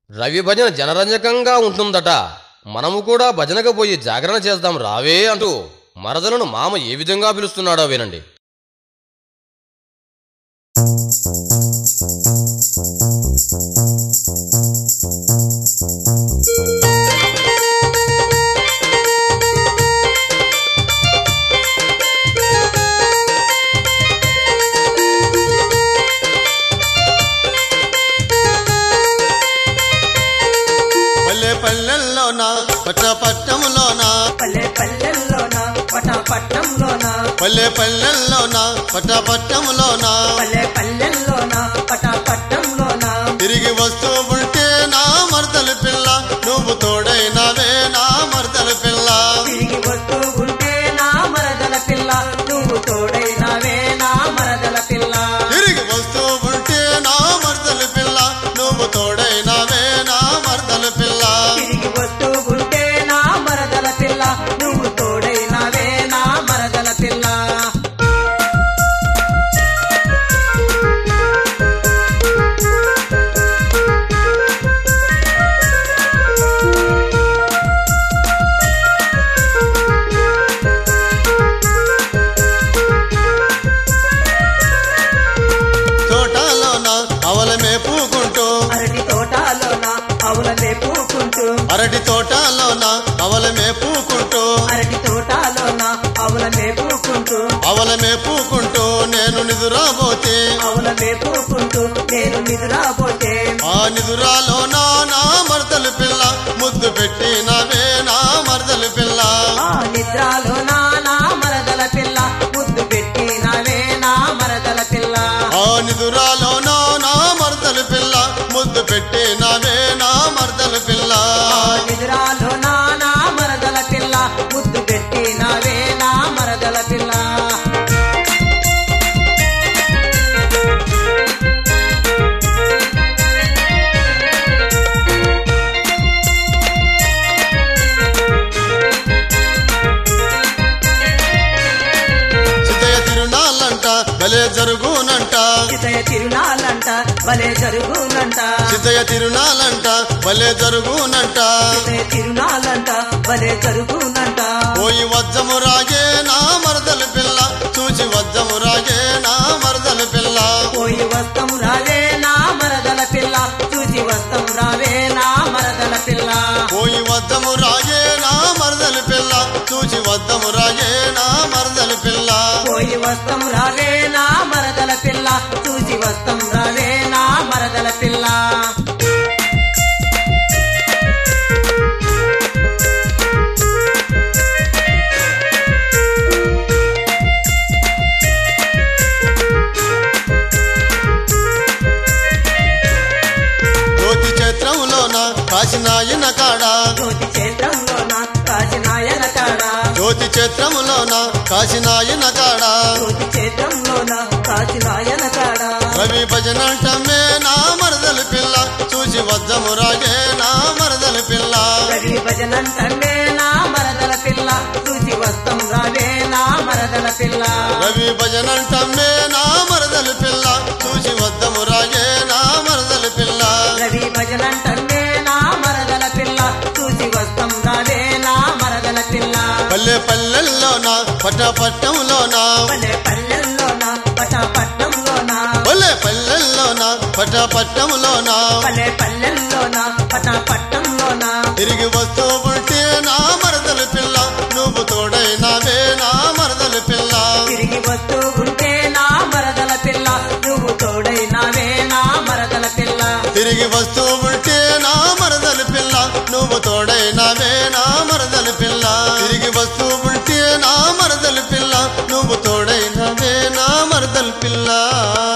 రవి భజన జనరంజకంగా ఉంటుందట మనము కూడా భజనకు పోయి జాగరణ చేద్దాం రావే అంటూ మరదలను మామ ఏ విధంగా పిలుస్తున్నాడో వినండి పల్లె పల్లెల్లోన పట్ట పట్టంలోన పల్లె పల్లెల్లోన పట్టపట్నంలోన పల్లె పల్లెల్లోన పట్ట పట్టంలోన పల్లె పల్లెల్లోన పట్టపట్నంలోన తిరిగి వస్తూ ఉంటే నా మరదలు పిల్ల నువ్వు తోడైనవే నా మరదలు పిల్ల తిరిగి వస్తూ ఉంటే నా మరదల పిల్ల నువ్వు తోడైనవే నా మరదల పిల్ల తిరిగి వస్తూ ఉంటే నా మరదలు పిల్ల నువ్వు తోడైనవే నా మరదలు పిల్ల తిరిగి వస్తూ ఉంటే నా మరదల పిల్ల నువ్వు తోడైనవే నా మరదల పిల్ల తోటలోన అవల మేపుకుంటూ అరటి తోటలోన అవులనే పూకుంటూ అరటి తోటలోన అవల మేపుకుంటూ అరటి తోటలోన అవులనే పూకుంటూ అవల మేపుకుంటూ నేను నిదురాబోతే అవులనే పూకుంటూ నేను నిద్రపోతే ఆ నిదురాలో నా నా మరదలు పిల్ల ముద్దు పెట్టి నవే నా మరదలు పిల్ల ఆ నిద్రలో నా నా మరదల పిల్ల ముద్దు పెట్టి నవే నా మరదల పిల్ల ఆ నిదురాలో నా నా మరదలు పిల్ల ముద్దు పెట్టి నవే నా మరదలు పిల్ల ఆ నిద్రలో నా నా మరదల పిల్ల ముద్దు పెట్టి నవే నా మరదల పిల్ల సిద్ధయ్య తిరునాళ్ళంట భలే జరుగునంట చితయ తిరునాళ్ళంట భలే జరుగునంట సిద్ధయ్య తిరునాళ్ళంట భలే జరుగునంట చితయ తిరునాళ్ళంట భలే జరుగునంట పోయి వజ్జము రాగే నా మరదలు పిల్ల చూచి వజ్జము రాగే నా మరదలు పిల్ల పోయి వస్తం రావే నా మరదల పిల్ల చూసి వస్తం రావే నా మరదల పిల్ల పోయి వద్దము రాగే నా మరదలు పిల్ల చూచి వద్దము రాగే నా మరదలు పిల్ల పోయి వస్తం రావే నా మరదల పిల్ల చూసి వస్తం రావే నా మరదల పిల్ల జ్యోతి క్షేత్రములోన కాశీనాయన కాడ జ్యోతి క్షేత్రంలోన కాశీనాయన కాడ జ్యోతి క్షేత్రములోన కాశీనాయన కాడ జ్యోతి క్షేత్రంలోన కాశీనాయన కాడ రవి భజనంటమే నా మరదలు పిల్ల చూచి వద్దము రాగే నా మరదలు పిల్ల రవి భజనంటే నా మరదల పిల్ల చూసి వస్తం రావే నా మరదల పిల్ల రవి భజనంటమే నా మరదలు పిల్ల చూచి వద్దము రాగే నా మరదలు పిల్ల రవి భజనంటే నా మరదల పిల్ల చూసి వస్తం రావే నా మరదల పిల్ల పల్లె పల్లెల్లోన పట్ట పట్టంలోన పల్లె పల్లెల్లోన పట్టపట్నంలోన పల్లె పల్లెల్లోన పట్ట పట్టంలోన పల్లె పల్లెల్లోన పట్టపట్నంలోన తిరిగి వస్తూ ఉంటే నా మరదలు పిల్ల నువ్వు తోడైనవే నా మరదలు పిల్ల తిరిగి వస్తూ ఉంటే నా మరదల పిల్ల నువ్వు తోడైనావే నా మరదల పిల్ల తిరిగి వస్తూ ఉంటే నా మరదలు పిల్ల నువ్వు తోడైనవే నా మరదలు పిల్ల తిరిగి వస్తూ ఉంటే నా మరదలు పిల్ల నువ్వు తోడైనవే నా మరదలు పిల్ల